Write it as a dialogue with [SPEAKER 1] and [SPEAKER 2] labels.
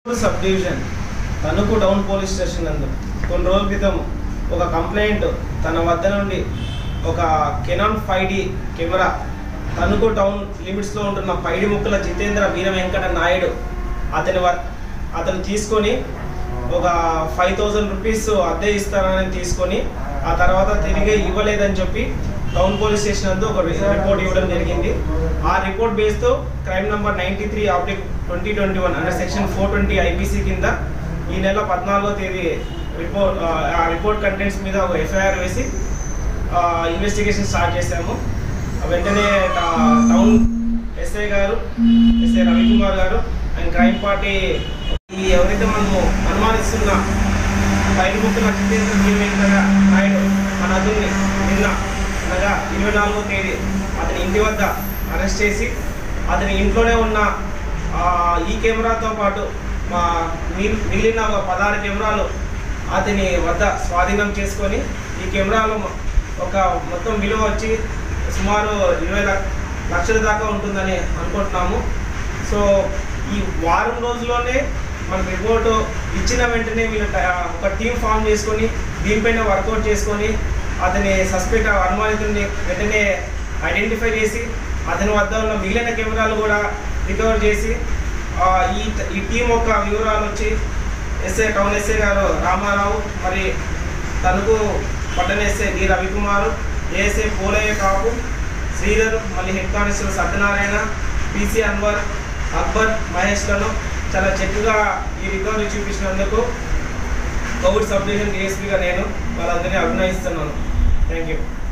[SPEAKER 1] sub division Tanuku town police station నందు కొన్ని రోజుల క్రితం ఒక కంప్లైంట్ తన వద్ద నుండి ఒక Canon five D camera Tanuku town లిమిట్స్లో ఉంటున్న పైడి ముక్కల జితేంద్ర వీర వెంకట నాయుడు అతని వ అతను తీసుకొని ఒక ఫైవ్ థౌజండ్ రూపీస్ అద్దె ఇస్తానని తీసుకొని ఆ తర్వాత తిరిగి ఇవ్వలేదని చెప్పి టౌన్ పోలీస్ స్టేషన్ నందు ఒక రి- రిపోర్ట్ ఇవ్వడం జరిగింది ఆ రిపోర్ట్ బేస్తో crime number ninety three oblique twenty twenty one under section four twenty IPC కింద ఈ నెల పద్నాలుగో తేదీ రిపోర్ట్ ఆ రిపోర్ట్ కంటెంట్స్ మీద ఒక ఎఫ్ఐఆర్ వేసి ఇన్వెస్టిగేషన్ స్టార్ట్ చేశాము వెంటనే టా- టౌన్ ఎస్ఐ గారు ఎస్ఐ రవికుమార్ గారు అండ్ క్రైమ్ పార్టీ ఈ ఎవరైతే మనము అనుమానిస్తున్న బయట ముక్కుల జితేంద్ర జీ వెంకట నాయుడు మన అతన్ని నిన్న అనగా ఇరవై నాలుగో తేదీ అతని ఇంటి వద్ద అరెస్ట్ చేసి అతని ఇంట్లోనే ఉన్న ఆ, ఈ కెమెరాతో పాటు మా మిగిలి- మిగిలిన ఒక పదహారు కెమెరాలు అతని వద్ద స్వాధీనం చేసుకొని ఈ కెమెరాలు మొ- ఒక మొత్తం విలువ వచ్చి సుమారు ఇరవై లక్ష లక్షల దాకా ఉంటుందని అనుకుంటున్నాము సో ఈ వారం రోజుల్లోనే మన రిపోర్టు ఇచ్చిన వెంటనే వీళ్ళు ట- ఒక టీం ఫామ్ చేసుకొని దీనిపైన వర్కౌట్ చేసుకొని అతని సస్పెక్ట్ అనుమానితుడిని వెంటనే ఐడెంటిఫై చేసి అతని వద్ద ఉన్న మిగిలిన కెమెరాలు కూడా రికవర్ చేసి ఆ, ఈ ఈ టీం యొక్క వివరాలు వచ్చి ఎస్ఐ టౌన్ ఎస్ఐ గారు రామారావు మరి తణుకు పట్టణ SI D Ravikumar ASI Polaiah Kapu Sridhar మళ్ళీ head constable Satyanarayana PC Anwar Akbar మహేష్లను చాలా చక్కగా ఈ రికవరీ చూపించినందుకు కోవిడ్ సబ్ డివిజన్ డిఎస్పీగా నేను వాళ్ళందరినీ అభినందిస్తున్నాను థ్యాంక్ యూ